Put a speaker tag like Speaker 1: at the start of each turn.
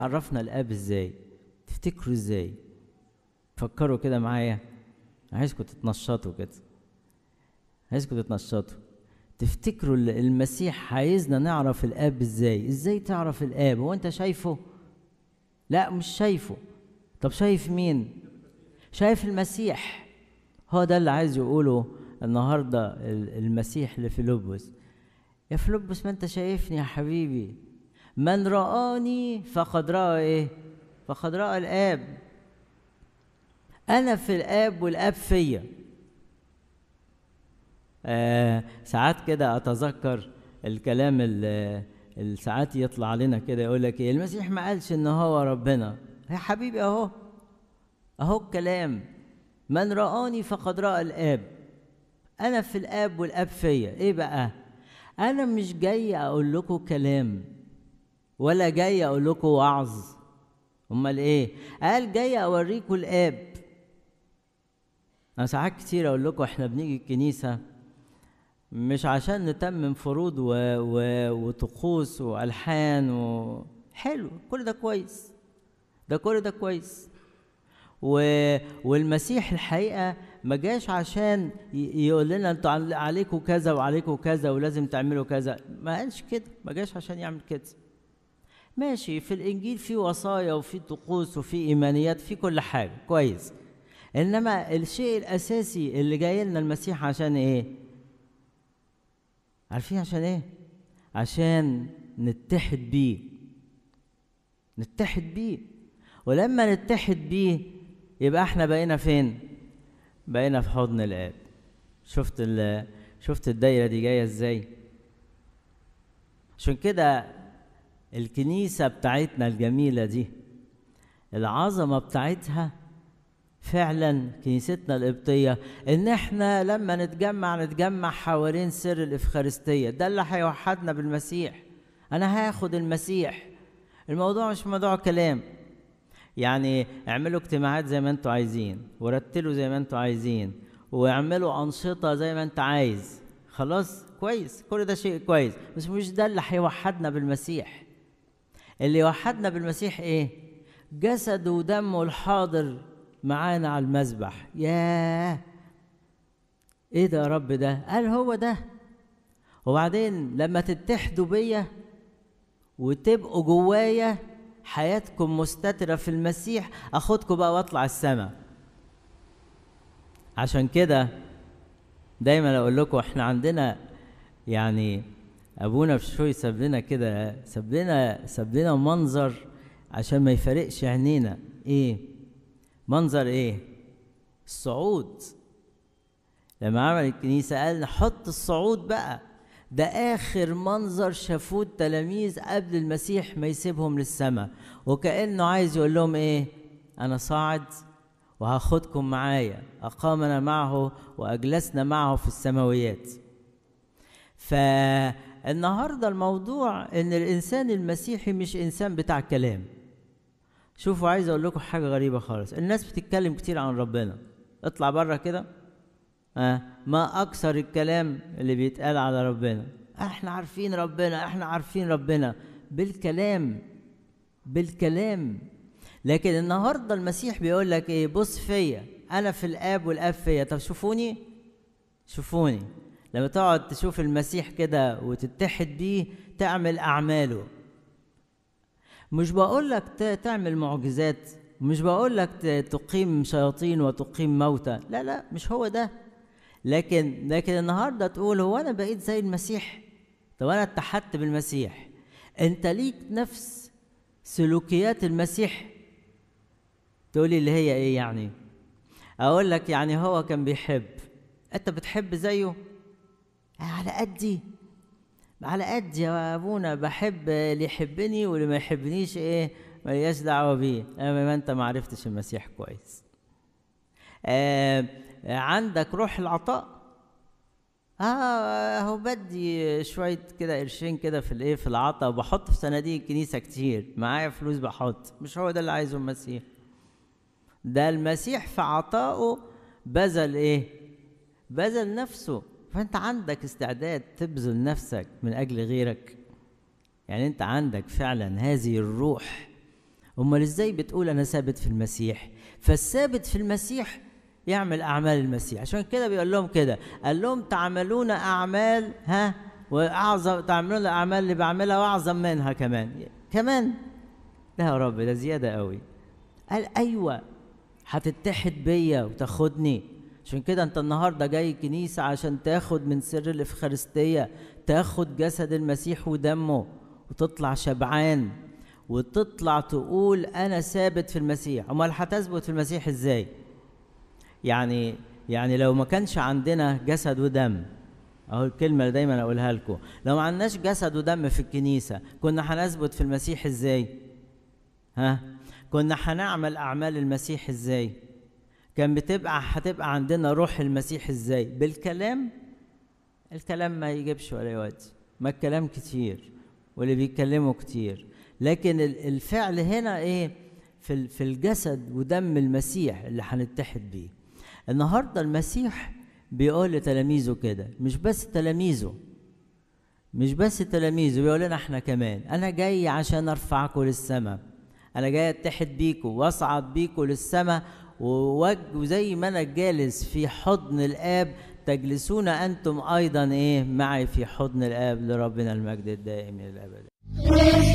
Speaker 1: عرفنا الاب ازاي تفتكروا ازاي فكروا كده معايا عايزكم تتنشطوا كده عايزكم تتنشطوا تفتكروا ال- المسيح عايزنا نعرف الاب ازاي ازاي تعرف الاب هو انت شايفه لا مش شايفه طب شايف مين شايف المسيح هو ده اللي عايز يقوله النهارده ال- المسيح لفيلبس يا فيلبس ما انت شايفني يا حبيبي من رآني فقد رأى ايه فقد رأى الآب أنا في الآب والآب فيا آه ساعات كده أتذكر الكلام اللي اللي ساعات يطلع لنا كده يقول لك ايه المسيح ما قالش ان هو ربنا يا حبيبي اهو اهو الكلام من رآني فقد رأى الآب أنا في الآب والآب فيا إيه بقى؟ أنا مش جاي أقول لكم كلام ولا جاي أقول لكم وعظ أمال إيه؟ قال جاي أوريكم الآب أنا ساعات كتير أقول لكم إحنا بنيجي الكنيسة مش عشان نتمم فروض و... و... وطقوس وألحان و... حلو كل ده كويس ده كل ده كويس و... والمسيح الحقيقه ما جاش عشان ي... يقول لنا انتوا عل- عليكم كذا وعليكم كذا ولازم تعملوا كذا ما قالش كده ما جاش عشان يعمل كده ماشي في الانجيل في وصايا وفي طقوس وفي ايمانيات في كل حاجه كويس انما الشيء الاساسي اللي جاي لنا المسيح عشان ايه عارفين عشان ايه عشان نتحد بيه نتحد بيه ولما نتحد بيه يبقى احنا بقينا فين بقينا في حضن الاب شفت ال شفت الدايره دي جايه ازاي عشان كده الكنيسه بتاعتنا الجميله دي العظمه بتاعتها فعلا كنيستنا القبطيه ان احنا لما نتجمع نتجمع حوالين سر الافخارستيه ده اللي هيوحدنا بالمسيح انا هاخد المسيح الموضوع مش موضوع كلام يعني اعملوا اجتماعات زي ما انتوا عايزين ورتلوا زي ما انتوا عايزين واعملوا انشطه زي ما انت عايز خلاص كويس كل ده شيء كويس بس مش ده اللي هيوحدنا بالمسيح اللي يوحدنا بالمسيح ايه جسده ودمه الحاضر معانا على المذبح ياه ايه ده يا رب ده قال هو ده وبعدين لما تتحدوا بيا وتبقوا جوايا حياتكم مستترة في المسيح اخدكم بقى واطلع السماء عشان كده دايما اقول لكم احنا عندنا يعني ابونا بشوي ساب لنا كده ساب لنا ساب لنا منظر عشان ما يفارقش عينينا ايه منظر ايه الصعود لما عمل الكنيسة قال نحط الصعود بقى ده آخر منظر شافوه التلاميذ قبل المسيح ما يسيبهم للسماء وكأنه عايز يقول لهم إيه أنا صاعد وهاخدكم معايا أقامنا معه وأجلسنا معه في السماويات فالنهارده الموضوع ان الانسان المسيحي مش انسان بتاع كلام شوفوا عايز اقول لكم حاجه غريبه خالص الناس بتتكلم كتير عن ربنا اطلع بره كده آه ما اكثر الكلام اللي بيتقال على ربنا احنا عارفين ربنا احنا عارفين ربنا بالكلام بالكلام لكن النهارده المسيح بيقول لك ايه بص فيا انا في الاب والاب فيا طب شوفوني شوفوني لما تقعد تشوف المسيح كده وتتحد بيه تعمل اعماله مش بقول لك تعمل معجزات مش بقول لك تقيم شياطين وتقيم موتى لا لا مش هو ده لكن لكن النهارده تقول هو انا بقيت زي المسيح طب انا اتحدت بالمسيح انت ليك نفس سلوكيات المسيح تقولي اللي هي ايه يعني اقول لك يعني هو كان بيحب انت بتحب زيه على قدي على قد يا ابونا بحب اللي يحبني واللي ما يحبنيش ايه ملياش دعوه بيه اما ما انت ما عرفتش المسيح كويس آه عندك روح العطاء اه هو بدي شويه كده قرشين كده في الايه في العطاء وبحط في صناديق الكنيسه كتير معايا فلوس بحط مش هو ده اللي عايزه المسيح ده المسيح في عطائه بذل ايه بذل نفسه فانت عندك استعداد تبذل نفسك من اجل غيرك يعني انت عندك فعلا هذه الروح امال ازاي بتقول انا ثابت في المسيح فالثابت في المسيح يعمل اعمال المسيح عشان كده بيقول لهم كده قال لهم تعملون اعمال ها واعظم تعملون الاعمال اللي بعملها واعظم منها كمان كمان لا يا رب ده زياده قوي قال ايوه هتتحد بيا وتاخدني عشان كده انت النهارده جاي الكنيسه عشان تاخد من سر الافخارستيه تاخد جسد المسيح ودمه وتطلع شبعان وتطلع تقول انا ثابت في المسيح امال هتثبت في المسيح ازاي يعني يعني لو ما كانش عندنا جسد ودم اهو الكلمه اللي دايما اقولها لكم لو ما عندناش جسد ودم في الكنيسه كنا هنثبت في المسيح ازاي ها كنا هنعمل اعمال المسيح ازاي كان بتبقى هتبقى عندنا روح المسيح ازاي بالكلام الكلام ما يجيبش ولا يودي ما الكلام كتير واللي بيتكلموا كتير لكن الفعل هنا ايه في في الجسد ودم المسيح اللي هنتحد بيه النهارده المسيح بيقول لتلاميذه كده مش بس تلاميذه مش بس تلاميذه بيقول لنا احنا كمان انا جاي عشان ارفعكم للسماء انا جاي اتحد بيكم واصعد بيكم للسماء وزي ما انا جالس في حضن الاب تجلسون انتم ايضا ايه معي في حضن الاب لربنا المجد الدائم الى الابد